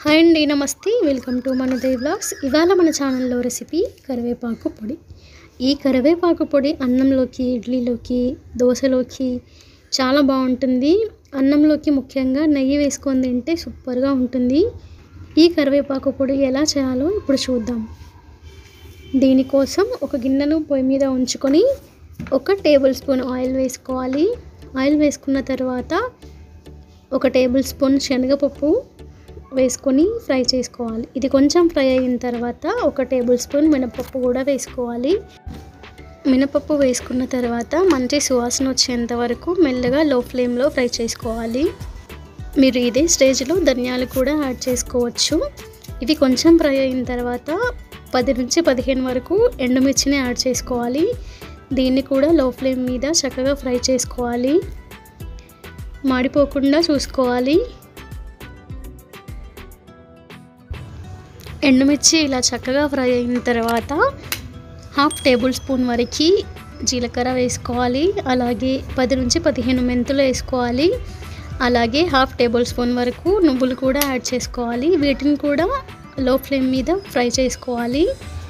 hi అండి నమస్తే welcome to మన దేవ్ బ్లాగ్స్ ఇవాళ మన ఛానల్లో రెసిపీ కరివేపాకు పొడి ఈ కరివేపాకు పొడి అన్నంలోకి ఇడ్లీలోకి దోశలోకి చాలా బాగుంటుంది అన్నంలోకి ముఖ్యంగా నెయ్యి వేసుకొని తింటే సూపర్గా ఉంటుంది ఈ కరివేపాకు పొడి ఎలా చేయాలో ఇప్పుడు చూద్దాం దీనికోసం ఒక గిన్నెను పొయ్యి మీద ఉంచుకొని ఒక టేబుల్ స్పూన్ ఆయిల్ వేసుకోవాలి ఆయిల్ వేసుకున్న తర్వాత ఒక టేబుల్ స్పూన్ శనగపప్పు వేసుకొని ఫ్రై చేసుకోవాలి ఇది కొంచెం ఫ్రై అయిన తర్వాత ఒక టేబుల్ స్పూన్ మినపప్పు కూడా వేసుకోవాలి మినపప్పు వేసుకున్న తర్వాత మంచి సువాసన వచ్చేంత వరకు మెల్లగా లో ఫ్లేమ్లో ఫ్రై చేసుకోవాలి మీరు ఇదే స్టేజ్లో ధనియాలు కూడా యాడ్ చేసుకోవచ్చు ఇవి కొంచెం ఫ్రై అయిన తర్వాత పది నుంచి పదిహేను వరకు ఎండుమిర్చిని యాడ్ చేసుకోవాలి దీన్ని కూడా లో ఫ్లేమ్ మీద చక్కగా ఫ్రై చేసుకోవాలి మాడిపోకుండా చూసుకోవాలి ఎండుమిర్చి ఇలా చక్కగా ఫ్రై అయిన తర్వాత హాఫ్ టేబుల్ స్పూన్ వరకు జీలకర్ర వేసుకోవాలి అలాగే పది నుంచి పదిహేను మెంతులు వేసుకోవాలి అలాగే హాఫ్ టేబుల్ స్పూన్ వరకు నువ్వులు కూడా యాడ్ చేసుకోవాలి వీటిని కూడా లో ఫ్లేమ్ మీద ఫ్రై చేసుకోవాలి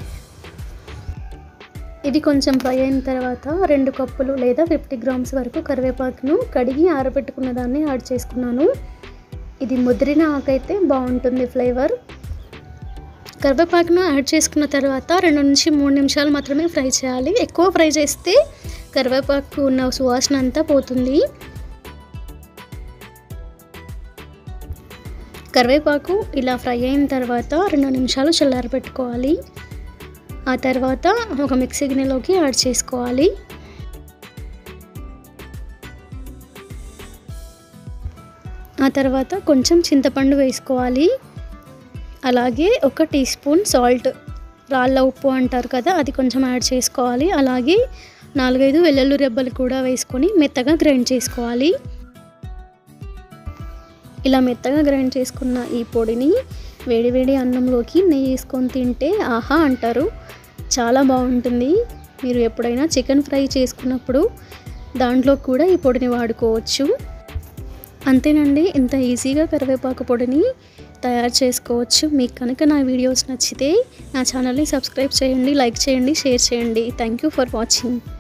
ఇది కొంచెం ఫ్రై అయిన తర్వాత రెండు కప్పులు లేదా ఫిఫ్టీ గ్రామ్స్ వరకు కరివేపాకును కడిగి ఆరబెట్టుకున్న దాన్ని యాడ్ చేసుకున్నాను ఇది ముదిరిన ఆకైతే బాగుంటుంది ఫ్లేవర్ కరివేపాకును యాడ్ చేసుకున్న తర్వాత రెండు నుంచి మూడు నిమిషాలు మాత్రమే ఫ్రై చేయాలి ఎక్కువ ఫ్రై చేస్తే కరివేపాకు ఉన్న సువాసన అంతా పోతుంది కరివేపాకు ఇలా ఫ్రై అయిన తర్వాత రెండు నిమిషాలు చల్లారి పెట్టుకోవాలి ఆ తర్వాత ఒక మిక్సీ గిన్నెలోకి యాడ్ చేసుకోవాలి ఆ తర్వాత కొంచెం చింతపండు వేసుకోవాలి అలాగే ఒక టీ స్పూన్ సాల్ట్ రాళ్ళ ఉప్పు అంటారు కదా అది కొంచెం యాడ్ చేసుకోవాలి అలాగే నాలుగైదు వెల్లుల్లి రెబ్బలు కూడా వేసుకొని మెత్తగా గ్రైండ్ చేసుకోవాలి ఇలా మెత్తగా గ్రైండ్ చేసుకున్న ఈ పొడిని వేడివేడి అన్నంలోకి నెయ్యి వేసుకొని తింటే ఆహా అంటారు చాలా బాగుంటుంది మీరు ఎప్పుడైనా చికెన్ ఫ్రై చేసుకున్నప్పుడు దాంట్లో కూడా ఈ పొడిని వాడుకోవచ్చు అంతేనండి ఇంత ఈజీగా కరివేపాకు పొడిని తయారు చేసుకోవచ్చు మీకు కనుక నా వీడియోస్ నచ్చితే నా ఛానల్ని సబ్స్క్రైబ్ చేయండి లైక్ చేయండి షేర్ చేయండి థ్యాంక్ యూ ఫర్ వాచింగ్